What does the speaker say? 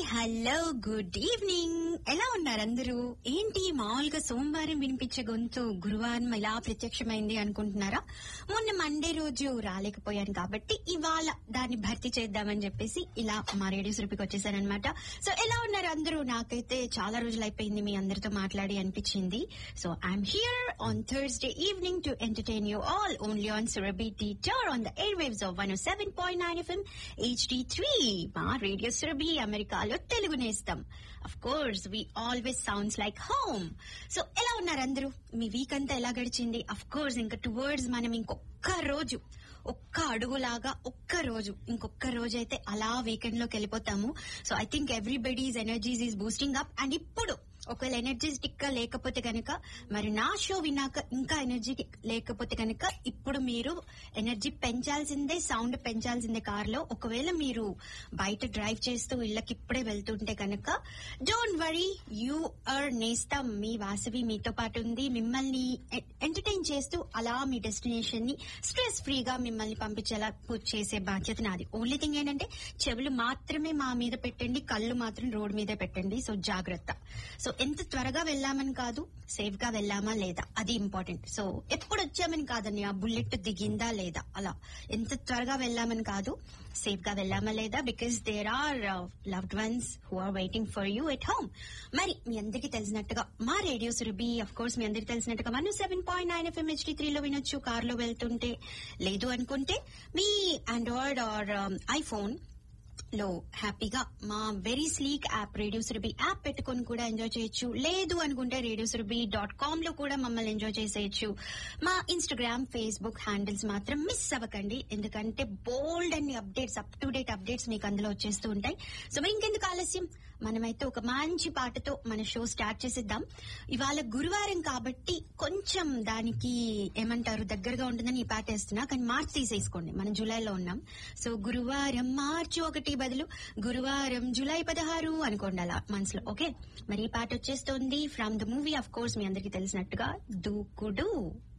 hello good evening ఎలా ఉన్నారు అందరూ ఏంటి మామూలుగా సోమవారం వినిపించే గొంతు గురువారం ఇలా ప్రత్యక్షమైంది అనుకుంటున్నారా మొన్న మండే రోజు రాలేకపోయాను కాబట్టి ఇవాళ దాన్ని భర్తీ చేద్దామని చెప్పేసి ఇలా మా రేడియో సురపికి వచ్చేసానమాట సో ఎలా ఉన్నారు అందరూ నాకైతే చాలా రోజులు అయిపోయింది మీ అందరితో మాట్లాడి అనిపించింది so I'm here on Thursday evening to entertain you all only on Surabhi teacher on the air waves of one seven point nine FM HD three మా రేడియో సురభి అమెరికాలో తెలుగు నేస్తాం of course we always sounds like home so ఎలా ఉన్నారు అందరూ మీ week అంతా ఎలా గడిచింది of course ఇంకా టువర్డ్స్ మనం ఇంకొక రోజు ఒక్క అడుగులాగా ఒక్క రోజు ఇంకొక రోజు అయితే అలా వీకెండ్ లోకి వెళ్ళిపోతాము so I think everybody's energies is boosting up and ఇప్పుడు ఒకవేళ ఎనర్జెటిక్ గా లేకపోతే కనుక మరి నా షో విన్నాక ఇంకా ఎనర్జీ లేకపోతే కనుక ఇప్పుడు మీరు ఎనర్జీ పెంచాల్సిందే సౌండ్ పెంచాల్సిందే కార్ లో ఒకవేళ మీరు బయట డ్రైవ్ చేస్తూ ఇళ్ళకి ఇప్పుడే వెళ్తుంటే కనుక డోంట్ వరీ యూ ఆర్ నేస్తాం మీ వాసవి మీతో పాటు ఉంది మిమ్మల్ని ఎంటర్టైన్ చేస్తూ అలా మీ డెస్టినేషన్ ని స్ట్రెస్ ఫ్రీగా మిమ్మల్ని పంపించేలా పు- చేసే బాధ్యత నాది ఓన్లీ థింగ్ ఏంటంటే చెవులు మాత్రమే మా మీద పెట్టండి కళ్ళు మాత్రం రోడ్ మీద పెట్టండి సో జాగ్రత్త సో ఎంత త్వరగా వెళ్ళామని కాదు సేఫ్ గా వెళ్ళామా లేదా అది ఇంపార్టెంట్ సో ఎప్పుడు వచ్చామని కాదండి ఆ బుల్లెట్ దిగిందా లేదా అలా ఎంత త్వరగా వెళ్ళామని కాదు సేఫ్ గా వెళ్ళామా లేదా because there are loved ones who are waiting for you at home మరి మీ అందరికీ తెలిసినట్టుగా మా రేడియో సురభి అఫ్ కోర్స్ మీ అందరికీ తెలిసినట్టుగా one seven point nine FM HD త్రీలో వినొచ్చు కార్ లో వెళ్తుంటే లేదు అనుకుంటే మీ ఆండ్రాయిడ్ ఆర్ ఐఫోన్ లో హ్యాపీగా మా very sleek app radio Surabhi app పెట్టుకొని కూడా ఎంజాయ్ చేయొచ్చు లేదు అనుకుంటే రేడియో సురభి డాట్ కామ్ లో కూడా మమ్మల్ని ఎంజాయ్ చేసేయచ్చు మా ఇన్స్టాగ్రామ్ ఫేస్బుక్ హ్యాండిల్స్ మాత్రం మిస్ అవ్వకండి ఎందుకంటే బోల్డ్ అన్ని updates up to date updates మీకు అందులో వచ్చేస్తూ ఉంటాయి సో మరి ఇంకెందుకు ఆలస్యం మనమైతే ఒక మంచి పాటతో మన షో స్టార్ట్ చేసేద్దాం ఇవాళ గురువారం కాబట్టి కొంచెం దానికి ఏమంటారు దగ్గరగా ఉంటుందని ఈ పాట వేస్తున్నా కానీ మార్చి తీసేసుకోండి మనం జూలైలో ఉన్నాం సో గురువారం మార్చి ఒకటి బదులు గురువారం జూలై పదహారు అనుకోండి అలా మనసులో ఓకే మరి ఈ పాట వచ్చేస్తోంది from the movie of course మీ అందరికీ తెలిసినట్టుగా దూకుడు